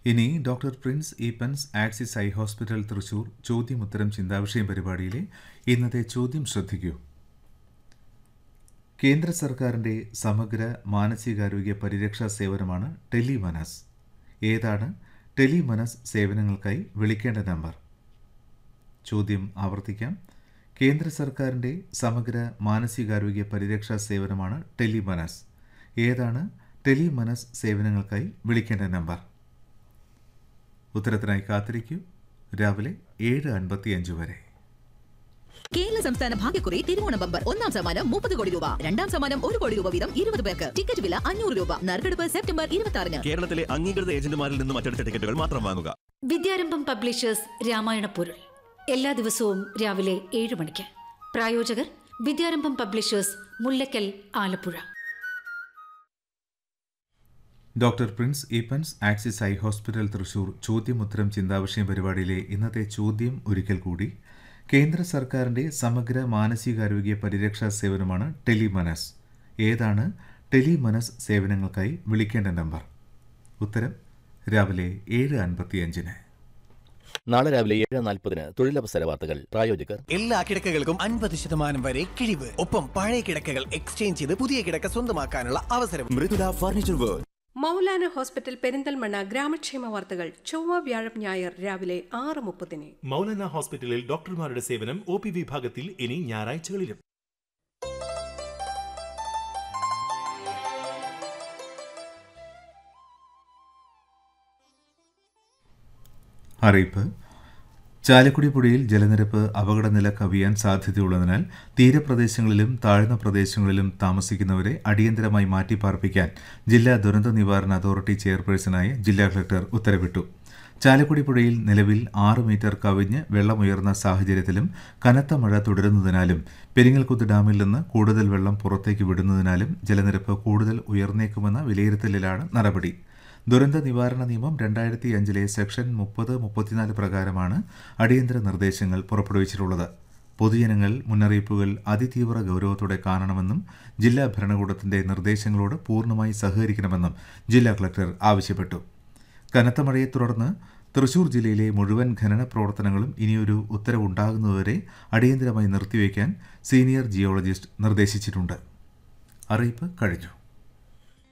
ഇനി doctor Prince Eappen's Axis eye hospital Thrissur ചോദ്യമുത്തരം ചിന്താവിഷയം പരിപാടിയിലെ ഇന്നത്തെ ചോദ്യം ശ്രദ്ധിക്കൂ കേന്ദ്ര സർക്കാരിൻ്റെ സമഗ്ര മാനസികാരോഗ്യ പരിരക്ഷാ സേവനമാണ് ടെലിമനസ് ഏതാണ് ടെലിമനസ് സേവനങ്ങൾക്കായി വിളിക്കേണ്ട നമ്പർ ചോദ്യം ആവർത്തിക്കാം കേന്ദ്ര സർക്കാരിൻ്റെ സമഗ്ര മാനസികാരോഗ്യ പരിരക്ഷാ സേവനമാണ് ടെലിമനസ് ഏതാണ് ടെലിമനസ് സേവനങ്ങൾക്കായി വിളിക്കേണ്ട നമ്പർ ഉത്തരത്തിനായി കാത്തിരിക്കൂ രാവിലെ ഏഴ് അൻപത്തിയഞ്ച് വരെ കേരള സംസ്ഥാന ഭാഗ്യക്കുറി തിരുവോണ ബമ്പർ ഒന്നാം സമ്മാനം മുപ്പത് കോടി രൂപ രണ്ടാം സമ്മാനം ഒരു കോടി രൂപ വീതം ഇരുപത് പേർക്ക് ടിക്കറ്റ് വില അഞ്ഞൂറ് രൂപ നറുക്കെടുപ്പ് സെപ്റ്റംബർ ഇരുപത്തി ആറിന് കേരളത്തിലെ അംഗീകൃത ഏജന്റുമാരിൽ നിന്നും മറ്റെടുത്ത ടിക്കറ്റുകൾ മാത്രം വാങ്ങുക വിദ്യാരംഭം പബ്ലിഷേഴ്സ് രാമായണ പൊരുൾ എല്ലാ ദിവസവും രാവിലെ ഏഴ് മണിക്ക് പ്രായോജകർ Vidyarambham publishers Mullakkal Alappuzha doctor Prince Eappen's Axis eye hospital Thrissur ചോദ്യമുത്തരം ചിന്താവിഷയം പരിപാടിയിലെ ഇന്നത്തെ ചോദ്യം ഒരിക്കൽ കൂടി കേന്ദ്ര സർക്കാരിൻ്റെ സമഗ്ര മാനസികാരോഗ്യ പരിരക്ഷാ സേവനമാണ് ടെലിമനസ് ഏതാണ് ടെലിമനസ് സേവനങ്ങൾക്കായി വിളിക്കേണ്ട നമ്പർ ഉത്തരം രാവിലെ ഏഴ് അൻപത്തിയഞ്ചിന് നാളെ രാവിലെ ഏഴ് നാൽപ്പതിന് തൊഴിലവസര വാർത്തകൾ പ്രായോജകർ എല്ലാ കിടക്കകൾക്കും അൻപത് ശതമാനം വരെ കിഴിവ് ഒപ്പം പഴയ കിടക്കകൾ എക്സ്ചേഞ്ച് ചെയ്ത് പുതിയ കിടക്ക സ്വന്തമാക്കാനുള്ള അവസരം Mridula furniture world Maulana hospital Perinthalmanna ഗ്രാമക്ഷേമ വാർത്തകൾ ചൊവ്വ വ്യാഴം ഞായർ രാവിലെ ആറ് മുപ്പതിന് മൗലാന ഹോസ്പിറ്റലിൽ ഡോക്ടർമാരുടെ സേവനം ഒ പി വിഭാഗത്തിൽ ഇനി ഞായറാഴ്ചകളിലും അറിയിപ്പ് ചാലക്കുടി പുഴയിൽ ജലനിരപ്പ് അപകടനില കവിയാൻ സാധ്യതയുള്ളതിനാൽ തീരപ്രദേശങ്ങളിലും താഴ്ന്ന പ്രദേശങ്ങളിലും താമസിക്കുന്നവരെ അടിയന്തരമായി മാറ്റിപ്പാർപ്പിക്കാൻ ജില്ലാ ദുരന്ത നിവാരണ അതോറിറ്റി ചെയർപേഴ്സണായ ജില്ലാ കളക്ടർ ഉത്തരവിട്ടു ചാലക്കുടി പുഴയിൽ നിലവിൽ ആറ് മീറ്റർ കവിഞ്ഞ് വെള്ളമുയർന്ന സാഹചര്യത്തിലും കനത്ത മഴ തുടരുന്നതിനാലും പെരിങ്ങൽകുത്ത് ഡാമിൽ നിന്ന് കൂടുതൽ വെള്ളം പുറത്തേക്ക് വിടുന്നതിനാലും ജലനിരപ്പ് കൂടുതൽ ഉയർന്നേക്കുമെന്ന വിലയിരുത്തലിലാണ് നടപടി ദുരന്ത നിവാരണ നിയമം രണ്ടായിരത്തി അഞ്ചിലെ സെക്ഷൻ മുപ്പത് മുപ്പത്തിനാല് പ്രകാരമാണ് അടിയന്തര നിർദ്ദേശങ്ങൾ പുറപ്പെടുവിച്ചിട്ടുള്ളത് പൊതുജനങ്ങൾ മുന്നറിയിപ്പുകൾ അതിതീവ്ര ഗൗരവത്തോടെ കാണണമെന്നും ജില്ലാ ഭരണകൂടത്തിന്റെ നിർദ്ദേശങ്ങളോട് പൂർണ്ണമായി സഹകരിക്കണമെന്നും ജില്ലാ കളക്ടർ ആവശ്യപ്പെട്ടു കനത്ത മഴയെ തുടർന്ന് തൃശൂർ ജില്ലയിലെ മുഴുവൻ ഖനന പ്രവർത്തനങ്ങളും ഇനിയൊരു ഉത്തരവുണ്ടാകുന്നതുവരെ അടിയന്തരമായി നിർത്തിവെക്കാൻ സീനിയർ ജിയോളജിസ്റ്റ് നിർദ്ദേശിച്ചിട്ടുണ്ട് അറിയിപ്പ് കഴിഞ്ഞു